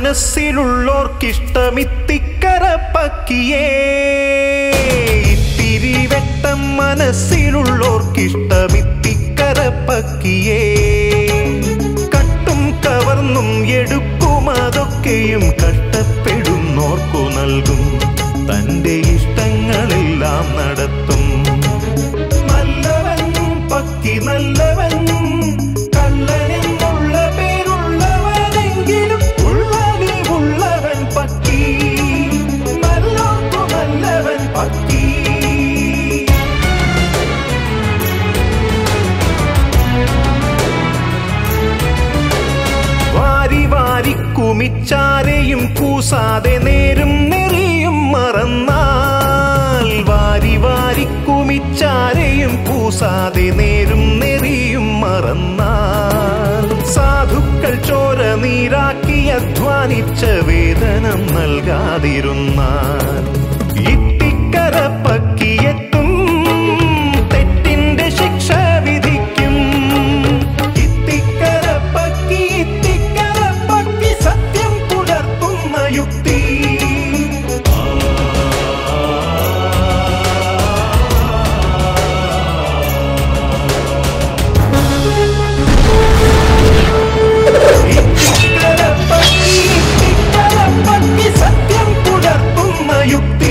മനസ്സിലുള്ളോർക്കിഷ്ടമിത്തിക്കര പക്കിയേ ഇത്തിരി വെട്ടം മനസ്സിലുള്ളോർക്കിഷ്ടമിത്തിക്കര പക്കിയേ കട്ടും കവർന്നും എടുക്കും അതൊക്കെയും കഷ്ടപ്പെടുന്നോർക്കു നൽകും തന്റെ ഇഷ്ടങ്ങളെല്ലാം നടത്തും നല്ലവൻ പക്കി നല്ലവൻ കള്ളനെന്നുള്ള പേരുള്ളവനെങ്കിലും ഉള്ളവൻ പക്കി നല്ലോർക്കു നല്ലവൻ പക്കി വാരി വാരി കുമിച്ചാരെയും കൂസാതെ നേരും നെറിയും മറന്നാൽ വാരി വാരി കുമിച്ചാരെയും കൂസാതെ നേരും നെറിയും മറന്നാൽ സാധുക്കൾ ചോര നീരാക്കി അധ്വാനിച്ച വേതനം നൽകാതിരുന്നാൽ ഇത്തിക്കര പക്കിയെത്തും തെറ്റിന്റെ ശിക്ഷ വിധിക്കും ഇത്തിക്കര പക്കി ഇത്തിക്കര പക്കി സത്യം പുലർത്തുന്ന യുക്തി ഇത്തിക്കര പക്കി ഇത്തിക്കര പക്കി സത്യം പുലർത്തുന്ന യുക്തി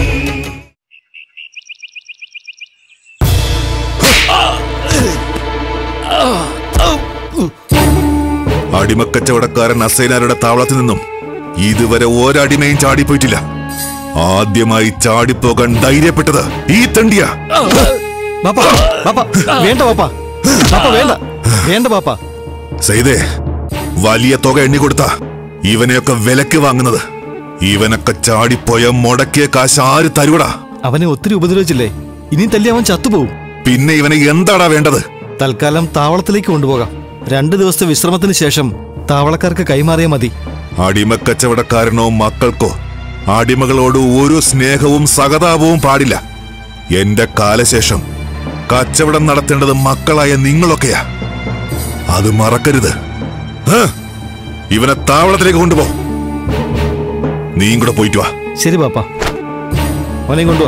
അടിമക്കച്ചവടക്കാരൻ അസൈനാരുടെ താവളത്തിൽ നിന്നും ഇതുവരെ ഒരടിമയും ചാടിപ്പോയിട്ടില്ല ആദ്യമായി ചാടിപ്പോകാൻ ധൈര്യപ്പെട്ടത് ഈ തണ്ടിയാ ബാപ്പ ബാപ്പ വേണ്ട ബാപ്പ ബാപ്പ വേണ്ട വേണ്ട ബാപ്പ സെയ്തേ വലിയ തുക എണ്ണി കൊടുത്ത ഇവനെയൊക്കെ വിലക്ക് വാങ്ങുന്നത് ഇവനൊക്കെ ചാടിപ്പോയ മുടക്കിയ കാശ് ആര് തരൂടാ അവനെ ഒത്തിരി ഉപദ്രവിച്ചില്ലേ ഇനി തല്ലി അവൻ ചത്തുപോകും പിന്നെ ഇവന് എന്താടാ വേണ്ടത് തൽക്കാലം താവളത്തിലേക്ക് കൊണ്ടുപോകാം രണ്ടു ദിവസത്തെ വിശ്രമത്തിന് ശേഷം താവളക്കാർക്ക് കൈമാറിയാൽ മതി അടിമക്കച്ചവടക്കാരനോ മക്കൾക്കോ അടിമകളോട് ഒരു സ്നേഹവും സഹതാപവും പാടില്ല എന്റെ കാലശേഷം കച്ചവടം നടത്തേണ്ടത് മക്കളായ നിങ്ങളൊക്കെയാ അത് മറക്കരുത് ഹ്? ഇവനെ താവളത്തിലേക്ക് കൊണ്ടുപോ നീയും കൂടെ പോയിട്ട് വാ ശരി ബാപ്പ അവനെയും കൊണ്ടുവാ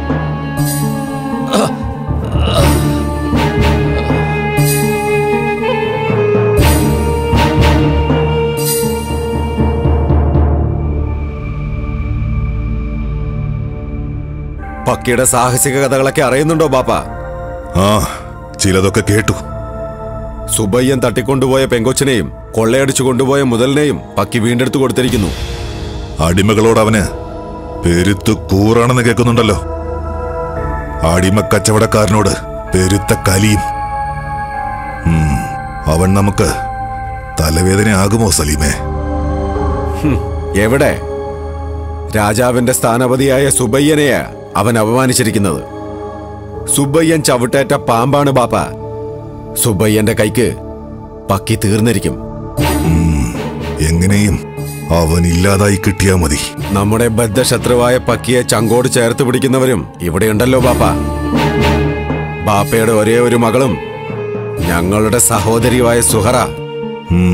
പക്കിയുടെ സാഹസിക കഥകളൊക്കെ അറിയുന്നുണ്ടോ ബാപ്പ ആ ചിലതൊക്കെ കേട്ടു സുബയ്യൻ തട്ടിക്കൊണ്ടുപോയ പെങ്കൊച്ചിനെയും കൊള്ളയടിച്ചു കൊണ്ടുപോയ മുതലിനെയും പക്കി വീണ്ടെടുത്തു കൊടുത്തിരിക്കുന്നു അടിമകളോട് അവന് പെരുത്ത് കൂറാണെന്ന് കേൾക്കുന്നുണ്ടല്ലോ അടിമക്കച്ചവടക്കാരനോട് പെരുത്ത കലിയും ഉം, അവൻ നമുക്ക് തലവേദനയാകുമോ സലീമേ എവിടെ രാജാവിന്റെ സ്ഥാനപതിയായ സുബയ്യനെയാ അവൻ അപമാനിച്ചിരിക്കുന്നത് സുബയ്യൻ ചവിട്ടേറ്റ പാമ്പാണ് ബാപ്പ സുബയ്യന്റെ കൈക്ക് പക്കി തീർന്നിരിക്കും എങ്ങനെയും അവൻ ഇല്ലാതായി കിട്ടിയാ മതി നമ്മുടെ ബദ്ധശത്രുവായ പക്കിയെ ചങ്കോട് ചേർത്ത് പിടിക്കുന്നവരും ഇവിടെയുണ്ടല്ലോ ബാപ്പ ബാപ്പയുടെ ഒരേ ഒരു മകളും ഞങ്ങളുടെ സഹോദരിയുമായ സുഹറ ഉം,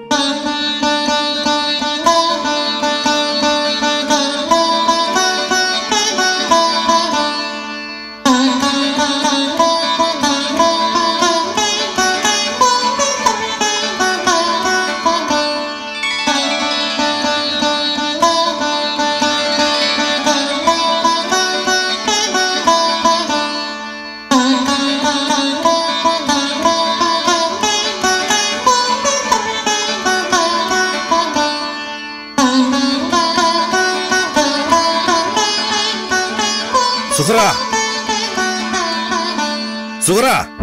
സുഹറ സുഹറ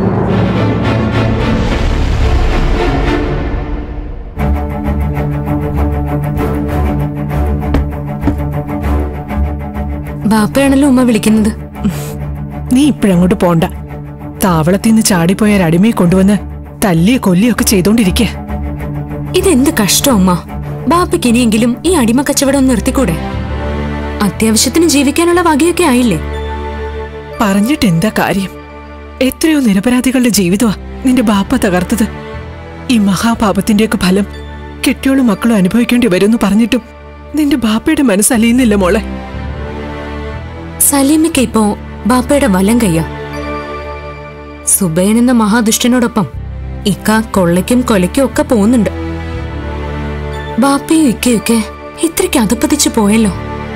ബാപ്പയാണല്ലോ ഉമ്മ വിളിക്കുന്നത് നീ ഇപ്പോഴങ്ങോട്ട് പോണ്ട താവളത്തിൽ നിന്ന് ചാടിപ്പോയ ഒരടിമയെ കൊണ്ടുവന്ന് തല്ലിയ കൊല്ലിയൊക്കെ ചെയ്തോണ്ടിരിക്കുക ഇതെന്ത് കഷ്ടം ഉമ്മ ബാപ്പയ്ക്ക് ഇനിയെങ്കിലും ഈ അടിമ കച്ചവടം ഒന്ന് നിർത്തിക്കൂടെ അത്യാവശ്യത്തിന് ജീവിക്കാനുള്ള വകയൊക്കെ ആയില്ലേ പറഞ്ഞിട്ട് എന്താ കാര്യം എത്രയോ നിരപരാധികളുടെ ജീവിതമാ നിന്റെ ബാപ്പ തകർത്തത് ഈ മഹാപാപത്തിന്റെയൊക്കെ ഫലം കെട്ടിയോളും മക്കളും അനുഭവിക്കേണ്ടി വരുമെന്ന് പറഞ്ഞിട്ടും നിന്റെ ബാപ്പയുടെ മനസ്സലിയുന്നില്ല മോളെ സലീമിക്ക ഇപ്പോ ബാപ്പയുടെ വലം കയ്യ സുബൈൻ എന്ന മഹാദുഷ്ടനോടൊപ്പം ഇക്ക കൊള്ളയ്ക്കും കൊലയ്ക്കും ഒക്കെ പോകുന്നുണ്ട് ബാപ്പയും ഇക്കയൊക്കെ ഇത്രയ്ക്ക് അധപ്പതിച്ചു പോയല്ലോ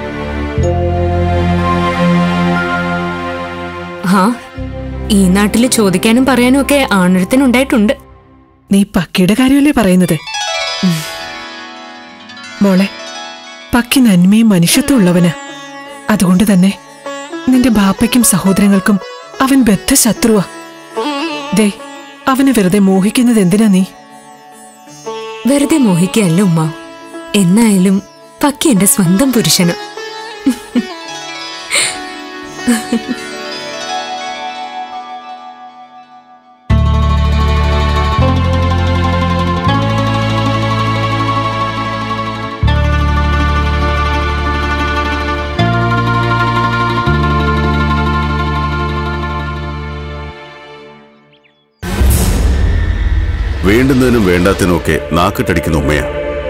ആ ഈ നാട്ടില് ചോദിക്കാനും പറയാനും ഒക്കെ ആണൊരുത്തനുണ്ടായിട്ടുണ്ട് നീ പക്കിയുടെ കാര്യമല്ലേ പറയുന്നത് മോളെ പക്കി നന്മയും മനുഷ്യത്വം ഉള്ളവന് അതുകൊണ്ട് തന്നെ നിന്റെ ബാപ്പയ്ക്കും സഹോദരങ്ങൾക്കും അവൻ ബദ്ധശത്രുവാ ദേ അവനെ വെറുതെ മോഹിക്കുന്നത് എന്തിനാ നീ വെറുതെ മോഹിക്കല്ല ഉമ്മ എന്നായാലും പക്കി എന്റെ സ്വന്തം പുരുഷന് വേണ്ടുന്നതിനും വേണ്ടാത്തതിനും ഒക്കെ നാക്കിട്ടടിക്കുന്ന ഉമ്മയാ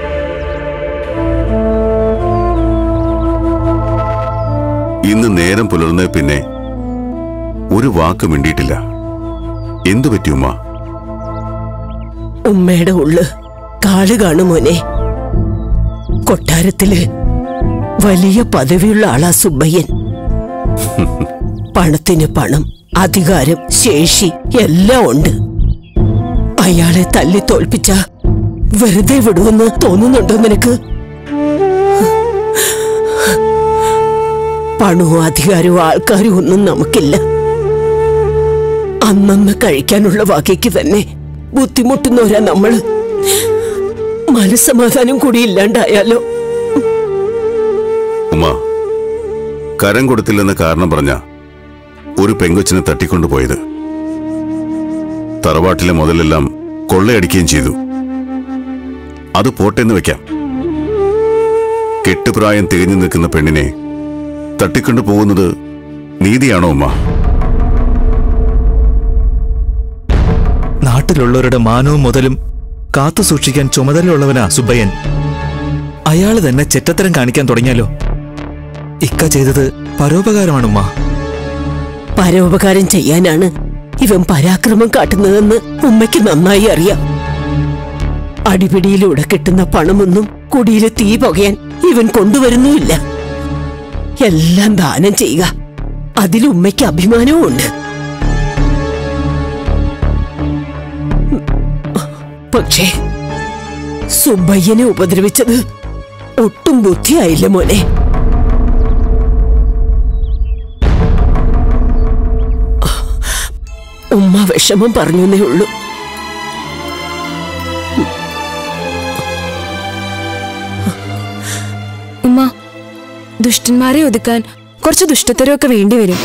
ഇന്ന് നേരം പുലർന്ന പിന്നെ ഒരു വാക്ക് മിണ്ടിയിട്ടില്ല എന്തു പറ്റി ഉമ്മ ഉമ്മയുടെ ഉള്ള് കാള് കാണു മോനെ കൊട്ടാരത്തില് വലിയ പദവിയുള്ള ആളാ സുബ്ബയ്യൻ പണത്തിന് പണം അധികാരം ശേഷി എല്ലാം ഉണ്ട് അയാളെ തല്ലി തോൽപ്പിച്ച വെറുതെ വിടുമെന്ന് തോന്നുന്നുണ്ടോ നിനക്ക് പണവും അധികാരവും ആൾക്കാരും ഒന്നും നമുക്കില്ല അന്നന്ന് കഴിക്കാനുള്ള വകയ്ക്ക് തന്നെ ബുദ്ധിമുട്ടുന്നവരാ നമ്മള് മനസ്സമാധാനം കൂടി ഇല്ലാണ്ടായാലോ ഉമ്മ കരം കൊടുത്തില്ലെന്ന് കാരണം പറഞ്ഞ ഒരു പെങ്കൊച്ചിനെ തട്ടിക്കൊണ്ടുപോയത് തറവാട്ടിലെ മുതലെല്ലാം കൊള്ളയടിക്കുകയും ചെയ്തു അത് പോട്ടെന്ന് വെക്കാം കെട്ടുപ്രായം തികഞ്ഞു നിൽക്കുന്ന പെണ്ണിനെ തട്ടിക്കൊണ്ടു പോകുന്നത് നീതിയാണോ ഉമ്മ നാട്ടിലുള്ളവരുടെ മാനവും മുതലും കാത്തു സൂക്ഷിക്കാൻ ചുമതലയുള്ളവനാ സുബ്ബയ്യൻ അയാള് തന്നെ ചെറ്റത്തരം കാണിക്കാൻ തുടങ്ങിയാലോ ഇക്ക ചെയ്തത് പരോപകാരമാണുമ്മ പരോപകാരം ചെയ്യാനാണ് ഇവൻ പരാക്രമം കാട്ടുന്നതെന്ന് ഉമ്മയ്ക്ക് നന്നായി അറിയാം അടിപിടിയിലൂടെ കിട്ടുന്ന പണമൊന്നും കുടിയിൽ തീ പുകയാൻ ഇവൻ കൊണ്ടുവരുന്നുമില്ല എല്ലാം ദാനം ചെയ്യുക അതിൽ ഉമ്മയ്ക്ക് അഭിമാനവും ഉണ്ട് പക്ഷേ സുബ്ബയ്യനെ ഉപദ്രവിച്ചത് ഒട്ടും ബുദ്ധിയായില്ല മോനെ ഉമ്മ വിഷമം പറഞ്ഞേ ഉള്ളൂ ഉമ്മ ദുഷ്ടന്മാരെ ഒതുക്കാൻ കുറച്ച് ദുഷ്ടത്തരമൊക്കെ വേണ്ടിവരും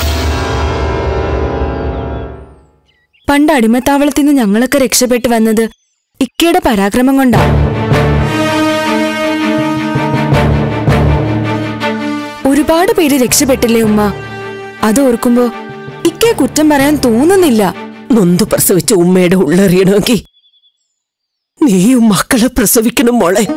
പണ്ട് അടിമത്താവളത്തിൽ നിന്ന് ഞങ്ങളൊക്കെ രക്ഷപ്പെട്ടു വന്നത് ഇക്കയുടെ പരാക്രമം കൊണ്ടാ ഒരുപാട് പേര് രക്ഷപ്പെട്ടില്ലേ ഉമ്മ അത് ഓർക്കുമ്പോ ഇക്കയെ കുറ്റം പറയാൻ തോന്നുന്നില്ല നൊന്തു പ്രസവിച്ച ഉമ്മയുടെ ഉള്ളറിയണമെങ്കിൽ നീയും മക്കളെ പ്രസവിക്കണം മോളെ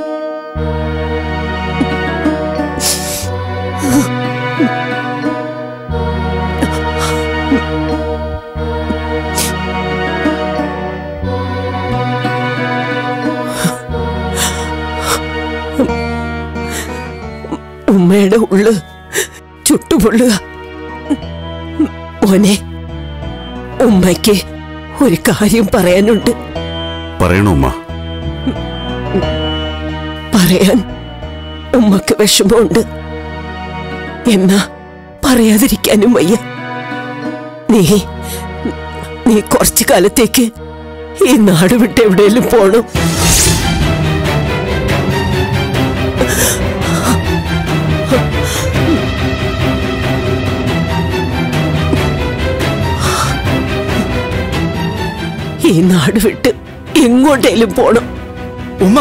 ഉമ്മയുടെ ഉള്ള് ചുട്ടുപൊള്ളുക മോനെ ഉമ്മയ്ക്ക് ഒരു കാര്യം പറയാനുണ്ട് പറയണോ ഉമ്മ പറയാൻ ഉമ്മക്ക് വിഷമമുണ്ട് എന്നാ പറയാതിരിക്കാനും വയ്യ നീ നീ കുറച്ചു കാലത്തേക്ക് ഈ നാട് വിട്ട് എവിടെയെങ്കിലും പോണം ഈ നാട് വിട്ട് എങ്ങോട്ടേലും പോണം ഉമ്മ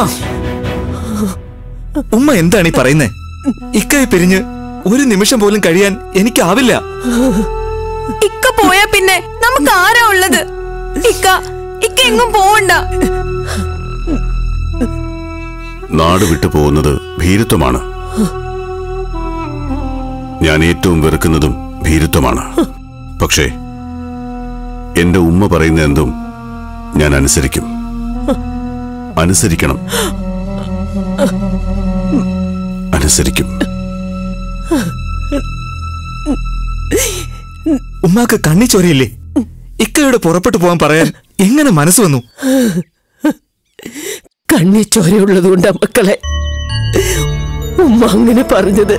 ഉമ്മ എന്താണ് ഈ പറയുന്നേ ഇക്കയെ പിരിഞ്ഞ് ഒരു നിമിഷം പോലും കഴിയാൻ എനിക്കാവില്ല ഇക്ക പോയാ പിന്നെ നമുക്ക് ആരാ ഉള്ളത് ഇക്ക ഇക്ക എങ്ങും പോവണ്ട നാട് വിട്ടു പോകുന്നത് ഭീരുത്വമാണ് ഞാൻ ഏറ്റവും വെറുക്കുന്നതും ഭീരുത്വമാണ് പക്ഷേ എന്റെ ഉമ്മ പറയുന്ന എന്തും ഞാൻ അനുസരിക്കും അനുസരിക്കണം അനുസരിക്കും ഉമ്മാക്ക് കണ്ണി ചൊരയില്ലേ ഇക്കയോട് പുറപ്പെട്ടു പോകാൻ പറയാൻ എങ്ങനെ മനസ്സ് വന്നു കണ്ണി ചോരയുള്ളതുകൊണ്ടാ മക്കളെ ഉമ്മ അങ്ങനെ പറഞ്ഞത്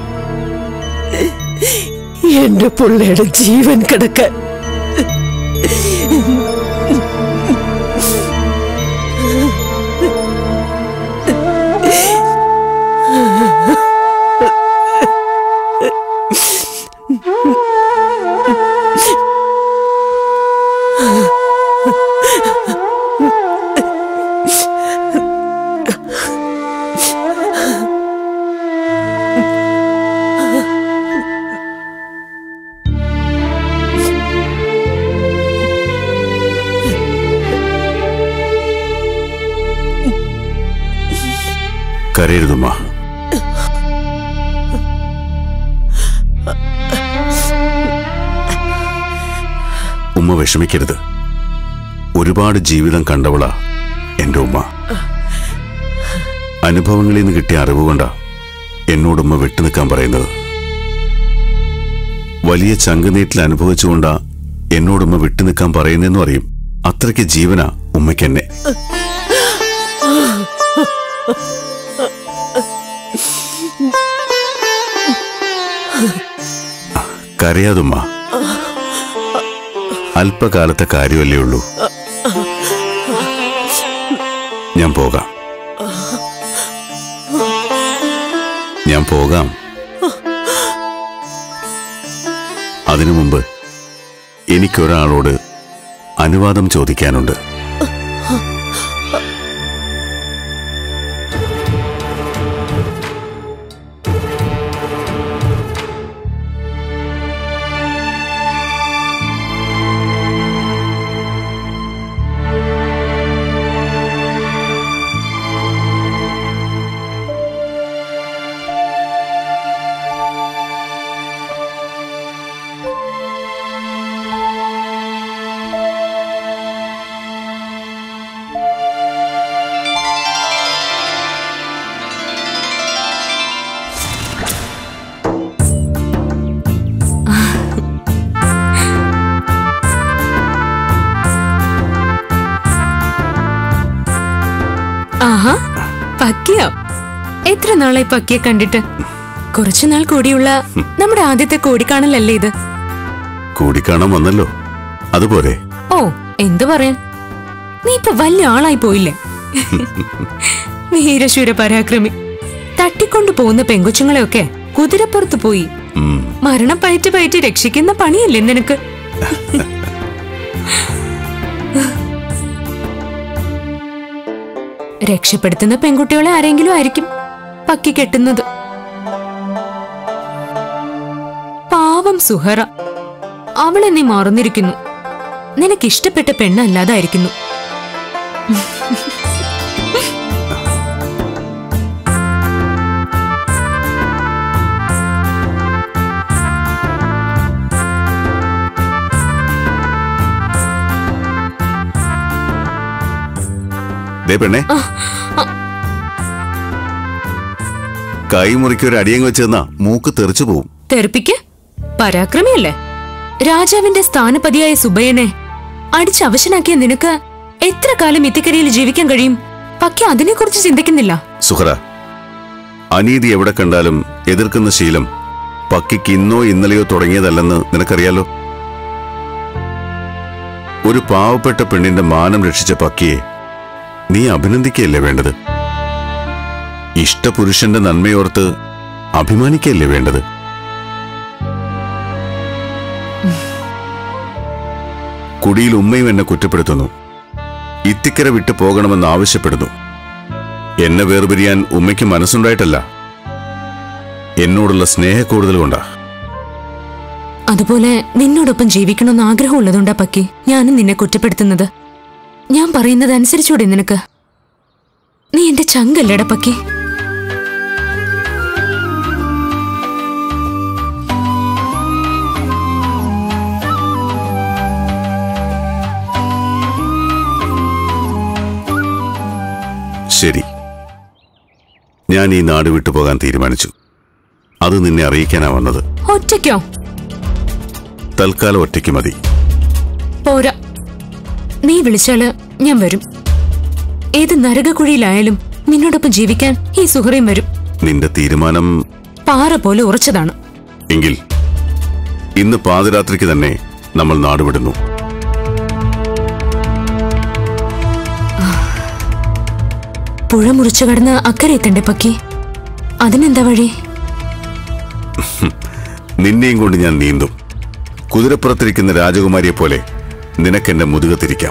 എന്റെ പിള്ളയുടെ ജീവൻ കിടക്കാൻ കരയരുതുമ്മ ഉമ്മ വിഷമിക്കരുത് ഒരുപാട് ജീവിതം കണ്ടവളാ എന്റെ ഉമ്മ അനുഭവങ്ങളിൽ നിന്ന് കിട്ടിയ അറിവ് കൊണ്ടാ എന്നോട് ഉമ്മ വിട്ടുനിൽക്കാൻ പറയുന്നത് വലിയ ചങ്കുനീട്ടിൽ അനുഭവിച്ചുകൊണ്ടാ എന്നോടുമ്മ വിട്ടുനിൽക്കാൻ പറയുന്നെന്നും അറിയും അത്രയ്ക്ക് ജീവനാ ഉമ്മയ്ക്കെന്നെ കരയാതുമ്മ അല്പകാലത്തെ കാര്യമല്ലേ ഉള്ളൂ ഞാൻ പോകാം ഞാൻ പോകാം അതിനു മുമ്പ് എനിക്കൊരാളോട് അനുവാദം ചോദിക്കാനുണ്ട് ആഹാ പക്കിയോ എത്ര നാളായി പക്കിയെ കണ്ടിട്ട് കുറച്ചു നാൾ കൂടിയുള്ള നമ്മുടെ ആദ്യത്തെ കൂടിക്കാണലല്ലേ ഇത് കൂടിക്കാണാൻ വന്നല്ലോ അതുപോലെ ഓ എന്തു പറയാൻ നീ ഇപ്പൊ വലിയ ആളായി പോയില്ലേ വീരശൂര പരാക്രമി തട്ടിക്കൊണ്ടു പോകുന്ന പെങ്കൊച്ചുങ്ങളെയൊക്കെ കുതിരപ്പുറത്ത് പോയി ഉം, മരണം പയറ്റ് പയറ്റ് രക്ഷിക്കുന്ന പണിയല്ലേ നിനക്ക് രക്ഷപ്പെടുത്തുന്ന പെൺകുട്ടികളെ ആരെങ്കിലും ആയിരിക്കും പക്കി കെട്ടുന്നത് പാവം സുഹറ അവളെന്നെ മറന്നിരിക്കുന്നു നിനക്കിഷ്ടപ്പെട്ട പെണ്ണല്ലാതായിരിക്കുന്നു ദേ പെണ്ണെ കൈ മുറിക്ക് ഒരു അടിയങ്ങ് വെച്ച് തന്നാ മൂക്ക് തെറിച്ചു പോവും തെറിപ്പിക്ക് പരാക്രമിയല്ലേ രാജാവിന്റെ സ്ഥാനപതിയായ സുബയ്യനെ അടിച്ചവശനാക്കിയ നിനക്ക് എത്ര കാലം ഇത്തിക്കരയിൽ ജീവിക്കാൻ കഴിയും പക്കി അതിനെക്കുറിച്ച് ചിന്തിക്കുന്നില്ല സുഹറ അനീതി എവിടെ കണ്ടാലും എതിർക്കുന്ന ശീലം പക്കിക്ക് ഇന്നോ ഇന്നലെയോ തുടങ്ങിയതല്ലെന്ന് നിനക്കറിയാലോ ഒരു പാവപ്പെട്ട പെണ്ണിന്റെ മാനം രക്ഷിച്ച പക്കിയെ നീ അഭിനന്ദിക്കുകയല്ലേ വേണ്ടത് ഇഷ്ടപുരുഷന്റെ നന്മയോർത്ത് അഭിമാനിക്കുകയല്ലേ വേണ്ടത് കുടിയിൽ ഉമ്മയും എന്നെ കുറ്റപ്പെടുത്തുന്നു ഇത്തിക്കര വിട്ടു പോകണമെന്ന് ആവശ്യപ്പെടുന്നു എന്നെ വേർപിരിയാൻ ഉമ്മയ്ക്ക് മനസ്സുണ്ടായിട്ടല്ല എന്നോടുള്ള സ്നേഹക്കൂടുതൽ കൊണ്ടാ അതുപോലെ നിന്നോടൊപ്പം ജീവിക്കണമെന്ന് ആഗ്രഹമുള്ളതുകൊണ്ടാ പക്കി ഞാനും നിന്നെ കുറ്റപ്പെടുത്തുന്നത് ഞാൻ പറയുന്നത് അനുസരിച്ചൂടെ നിനക്ക് നീ എന്റെ ചങ്കല്ലേടാ പക്കി ശരി ഞാൻ ഈ നാട് വിട്ടു പോകാൻ തീരുമാനിച്ചു അത് നിന്നെ അറിയിക്കാനാ വന്നത് ഒറ്റയ്ക്കോ തൽക്കാലം ഒറ്റയ്ക്ക് മതി പോരാ നീ വിളിച്ചാല് ഞാൻ വരും ഏത് നരകക്കുഴിയിലായാലും നിന്നോടൊപ്പം ജീവിക്കാൻ ഈ സുഹൃയും വരും നിന്റെ തീരുമാനം പാറ പോലെ ഉറച്ചതാണ് എങ്കിൽ ഇന്ന് പാതിരാത്രിക്ക് തന്നെ നമ്മൾ നാടുവിടുന്നു പുഴ മുറിച്ചു കടന്ന് അക്കരെ എത്തണ്ടേ പക്കി അതിനെന്താ വഴി നിന്നെയും കൊണ്ട് ഞാൻ നീന്തും കുതിരപ്പുറത്തിരിക്കുന്ന രാജകുമാരിയെ പോലെ നിനക്കെന്റെ മുതുകത്തിരിക്കാം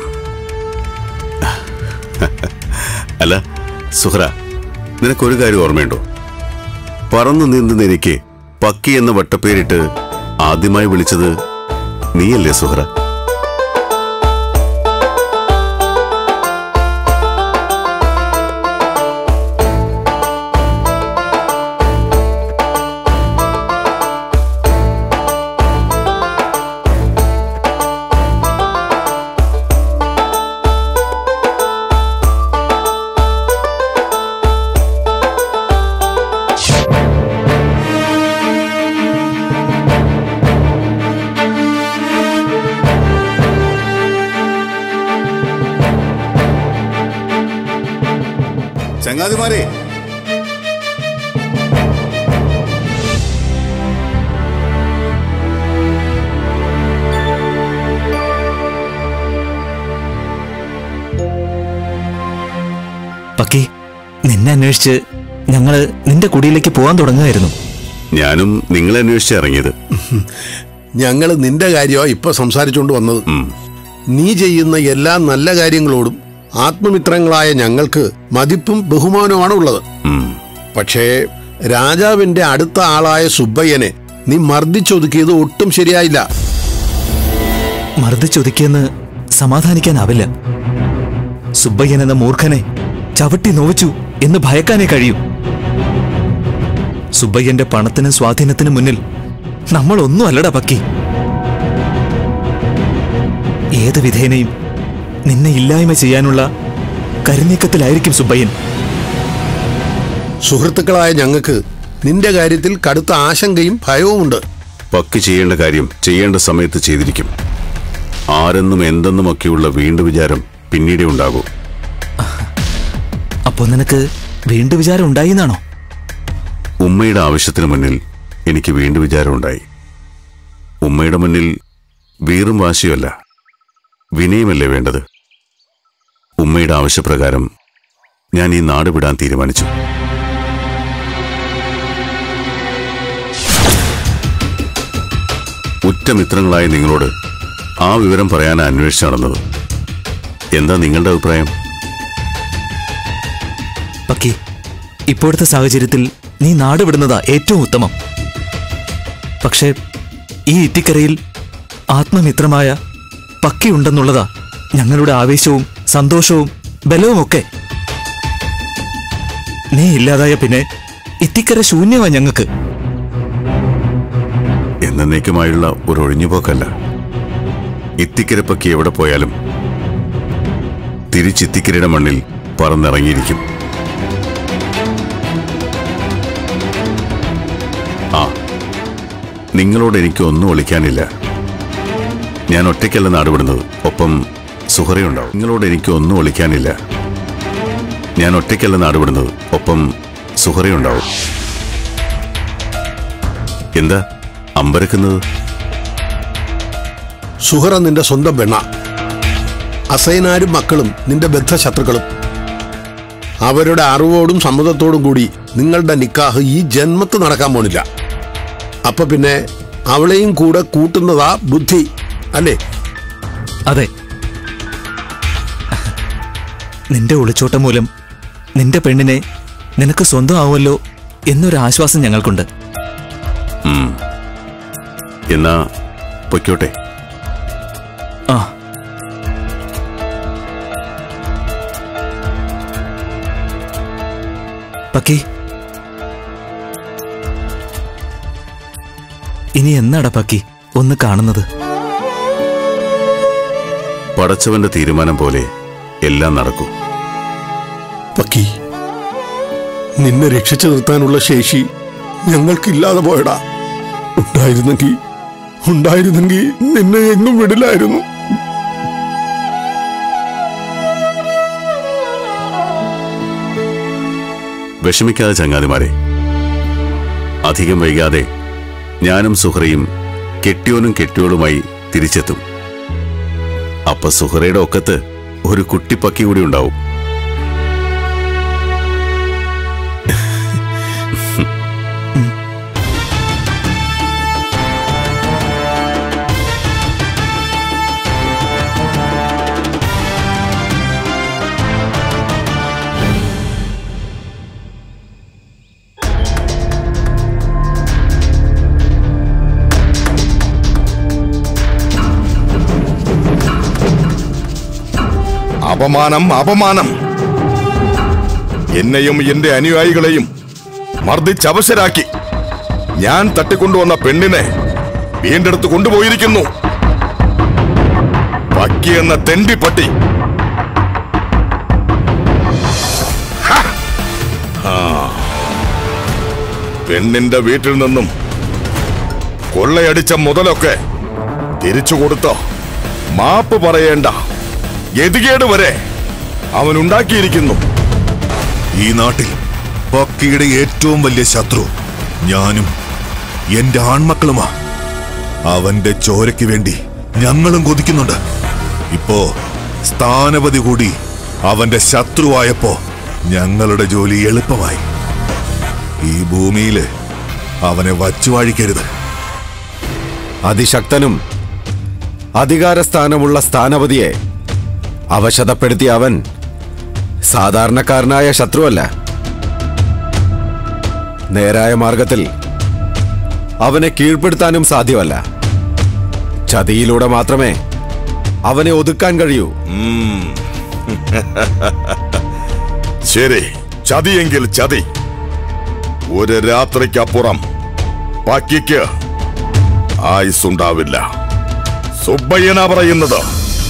അല്ല സുഹ്ര നിനക്കൊരു കാര്യം ഓർമ്മയുണ്ടോ പറന്നു നീന്തുന്ന എനിക്ക് പക്കി എന്ന വട്ടപ്പേരിട്ട് ആദ്യമായി വിളിച്ചത് നീയല്ലേ സുഹ്ര ചങ്ങാതിമാരെ പക്കി നിന്നെ അന്വേഷിച്ച് ഞങ്ങള് നിന്റെ കുടിയിലേക്ക് പോകാൻ തുടങ്ങുകയായിരുന്നു ഞാനും നിങ്ങളെ അന്വേഷിച്ച് ഇറങ്ങിയത് ഞങ്ങൾ നിന്റെ കാര്യമാ ഇപ്പൊ സംസാരിച്ചുകൊണ്ട് വന്നത് നീ ചെയ്യുന്ന എല്ലാ നല്ല കാര്യങ്ങളോടും ആത്മമിത്രങ്ങളായ ഞങ്ങൾക്ക് മതിപ്പും ബഹുമാനവുമാണ് ഉള്ളത് പക്ഷേ രാജാവിന്റെ അടുത്ത ആളായ സുബ്ബയ്യനെ നീ മർദ്ദിച്ചൊതുക്കിയത് ഒട്ടും ശരിയായില്ല മർദ്ദിച്ചൊതുക്കിയെന്ന് സമാധാനിക്കാനാവില്ല സുബ്ബയ്യൻ എന്ന മൂർഖനെ ചവിട്ടി നോവിച്ചു എന്ന് ഭയക്കാനേ കഴിയൂ സുബ്ബയ്യന്റെ പണത്തിനും സ്വാധീനത്തിനും മുന്നിൽ നമ്മൾ ഒന്നും അല്ലടാ പക്കി ഏത് വിധേനയും നിന്നെ ഇല്ലായ്മ ചെയ്യാനുള്ള കരുനീക്കത്തിലായിരിക്കും സുബ്ബയ്യൻ സുഹൃത്തുക്കളായ ഞങ്ങൾക്ക് നിന്റെ കാര്യത്തിൽ കടുത്ത ആശങ്കയും ഭയവുമുണ്ട് പക്കി ചെയ്യേണ്ട കാര്യം ചെയ്യേണ്ട സമയത്ത് ചെയ്തിരിക്കും ആരെന്നും എന്തെന്നുമൊക്കെയുള്ള വീണ്ടു വിചാരം പിന്നീടേ ഉണ്ടാകൂ അപ്പോ നിനക്ക് വീണ്ടും വിചാരം ഉണ്ടായിന്നാണോ ഉമ്മയുടെ ആവശ്യത്തിന് മുന്നിൽ എനിക്ക് വീണ്ടും വിചാരമുണ്ടായി ഉമ്മയുടെ മുന്നിൽ വീറും വാശിയുമല്ല വിനയമല്ലേ വേണ്ടത് ഉമ്മയുടെ ആവശ്യപ്രകാരം ഞാൻ ഈ നാട് വിടാൻ തീരുമാനിച്ചു ഉറ്റ മിത്രങ്ങളായ നിങ്ങളോട് ആ വിവരം പറയാൻ അന്വേഷിച്ചു നടന്നത് എന്താ നിങ്ങളുടെ അഭിപ്രായം പക്കി ഇപ്പോഴത്തെ സാഹചര്യത്തിൽ നീ നാട് വിടുന്നതാ ഏറ്റവും ഉത്തമം പക്ഷേ ഈ ഇത്തിക്കരയിൽ ആത്മമിത്രമായ പക്കി ഉണ്ടെന്നുള്ളതാ ഞങ്ങളുടെ ആവേശവും സന്തോഷവും ബലവുമൊക്കെ നീ ഇല്ലാതായ പിന്നെ ഇത്തിക്കര ശൂന്യമാ ഞങ്ങൾക്ക് എന്നേക്കുമായുള്ള ഒരു ഒഴിഞ്ഞുപോക്കല്ല ഇത്തിക്കരപ്പക്കി എവിടെ പോയാലും തിരിച്ചിത്തിക്കരയുടെ മണ്ണിൽ പറന്നിറങ്ങിയിരിക്കും ആ നിങ്ങളോട് എനിക്ക് ഒന്നും ഒളിക്കാനില്ല ഞാൻ ഒറ്റയ്ക്കല്ല നാടുവിടുന്നത് ഒപ്പം സുഹറയുണ്ടാവും നിങ്ങളോട് എനിക്ക് ഒന്നും ഒളിക്കാനില്ല ഞാൻ ഒറ്റയ്ക്കല്ല നാടുവിടുന്നത് ഒപ്പം സുഹറയുണ്ടാവും എന്താ അമ്പരക്കുന്നത് സുഹറ നിന്റെ സ്വന്തം പെണ്ണ അസൈനാരും മക്കളും നിന്റെ ബദ്ധശത്രുക്കളും അവരുടെ അറിവോടും സമ്മതത്തോടും കൂടി നിങ്ങളുടെ നിക്കാഹ് ഈ ജന്മത്ത് നടക്കാൻ പോണില്ല അപ്പൊ പിന്നെ അവളെയും കൂടെ കൂട്ടുന്നതാ ബുദ്ധി അല്ലേ അതെ നിന്റെ ഒളിച്ചോട്ടം മൂലം നിന്റെ പെണ്ണിനെ നിനക്ക് സ്വന്തമാവുമല്ലോ എന്നൊരു ആശ്വാസം ഞങ്ങൾക്കുണ്ട് ഉം. എന്നാ പൊയ്ക്കോട്ടെ ആ പക്കി ഇനി എന്നാടാ പക്കി ഒന്ന് കാണുന്നത് പടച്ചവന്റെ തീരുമാനം പോലെ എല്ലാം നടക്കും പക്കി നിന്നെ രക്ഷിച്ചു നിർത്താനുള്ള ശേഷി ഞങ്ങൾക്കില്ലാതെ പോയടാ ഉണ്ടായിരുന്നെങ്കിൽ ഉണ്ടായിരുന്നെങ്കിൽ നിന്നെ എങ്ങും വിടില്ലായിരുന്നു വിഷമിക്കാതെ ചങ്ങാതിമാരെ അധികം വൈകാതെ ഞാനും സുഹറയും കെട്ടിയോനും കെട്ടിയോളുമായി തിരിച്ചെത്തും അപ്പൊ സുഹറയുടെ ഒക്കത്ത് ഒരു കുട്ടിപ്പക്കി കൂടി ഉണ്ടാവും അപമാനം അപമാനം എന്നെയും എന്റെ അനുയായികളെയും മർദ്ദിച്ചവശരാക്കി ഞാൻ തട്ടിക്കൊണ്ടുവന്ന പെണ്ണിനെ വീണ്ടെടുത്ത് കൊണ്ടുപോയിരിക്കുന്നു പക്കി എന്ന തെണ്ടിപ്പട്ടി ഹ! ആ. പെണ്ണിന്റെ വീട്ടിൽ നിന്നും കൊള്ളയടിച്ച മുതലൊക്കെ തിരിച്ചു കൊടുത്തോ മാപ്പ് പറയേണ്ട ഗതികേട് വരെ അവൻ ഉണ്ടാക്കിയിരിക്കുന്നു ഈ നാട്ടിൽ പക്കിയുടെ ഏറ്റവും വലിയ ശത്രു ഞാനും എന്റെ ആൺമക്കളുമാ അവന്റെ ചോരയ്ക്ക് വേണ്ടി ഞങ്ങളും കൊതിക്കുന്നുണ്ട് ഇപ്പോ സ്ഥാനപതി കൂടി അവന്റെ ശത്രുവായപ്പോ ഞങ്ങളുടെ ജോലി എളുപ്പമായി ഈ ഭൂമിയില് അവനെ വച്ചുവാഴിക്കരുത് അതിശക്തനും അധികാരസ്ഥാനമുള്ള സ്ഥാനപതിയെ അവശതപ്പെടുത്തിയ അവൻ സാധാരണക്കാരനായ ശത്രുവല്ല നേരായ മാർഗത്തിൽ അവനെ കീഴ്പ്പെടുത്താനും സാധ്യമല്ല ചതിയിലൂടെ മാത്രമേ അവനെ ഒതുക്കാൻ കഴിയൂ ശരി ചതിയെങ്കിൽ ചതി ഒരു രാത്രിക്കപ്പുറം പക്കിക്ക് ആയുസ്സുണ്ടാവില്ല സുബ്ബയ്യനാ പറയുന്നത്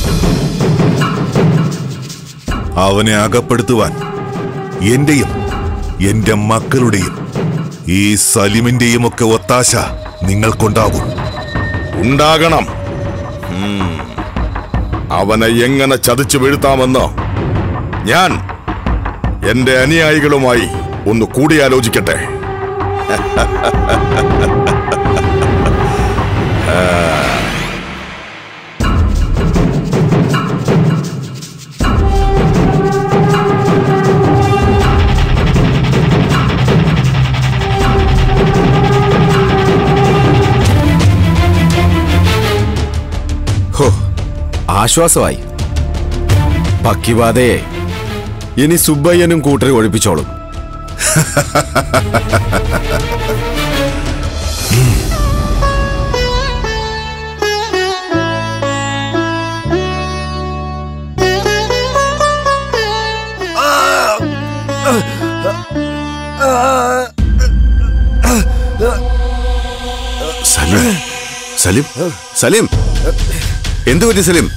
അവനെ അകപ്പെടുത്തുവാൻ എന്റെയും എന്റെ മക്കളുടെയും ഈ സലിമിന്റെയും ഒക്കെ ഒത്താശ നിങ്ങൾക്കുണ്ടാകും ഉണ്ടാകണം ഉം. അവനെ എങ്ങനെ ചതിച്ചു വീഴ്ത്താമെന്ന് ഞാൻ എന്റെ അനുയായികളുമായി ഒന്ന് കൂടിയാലോചിക്കട്ടെ ഹോ ആശ്വാസമായി പക്കിവാതയെ ഇനി സുബ്ബയ്യനും കൂട്ടരെ ഒഴിപ്പിച്ചോളും സലിം സലിം സലിം എന്തു പറ്റി സലിം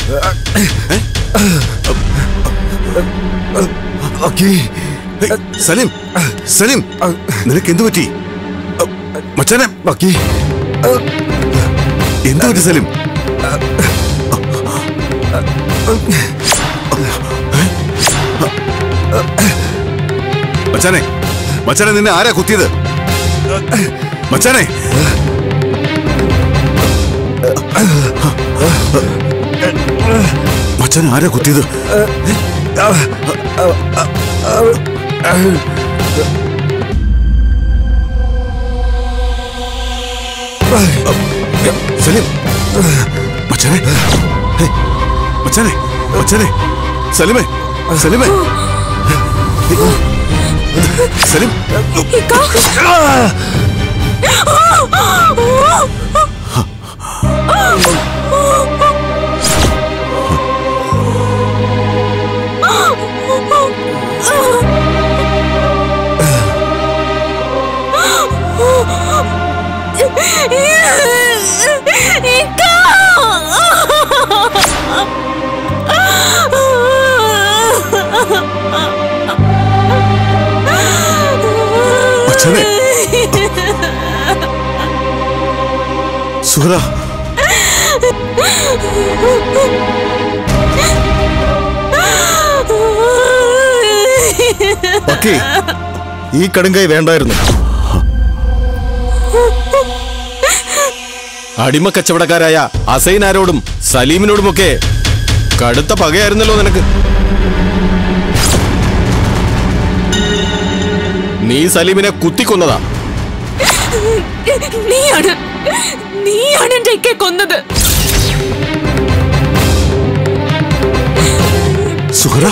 ഹേയ്, സലിം സലിം നിനക്ക് എന്തു പറ്റി മച്ചാനെ എന്തു പറ്റി സലിം മച്ചാനെ മച്ചാനെ നിന്നെ ആരാ കുത്തിയത് മച്ചാനെ മച്ചാൻ ആരാ കുത്തിയത് സലീം മച്ചാനെ ഹേയ്, മച്ചാനെ മച്ചാനെ സലിമേ സലിമേ സലിം ഇക്ക സുഹറ പക്കി ഈ കടുങ്കൈ വേണ്ടായിരുന്നു അടിമ കച്ചവടക്കാരായ അസൈനാരോടും സലീമിനോടുമൊക്കെ കടുത്ത പകയായിരുന്നല്ലോ നിനക്ക് നീ സലീമിനെ കുത്തിക്കൊന്നതാ നീയാണ് നീയാണ് എന്റെ ഇക്കെ കൊന്നത് സുഹറ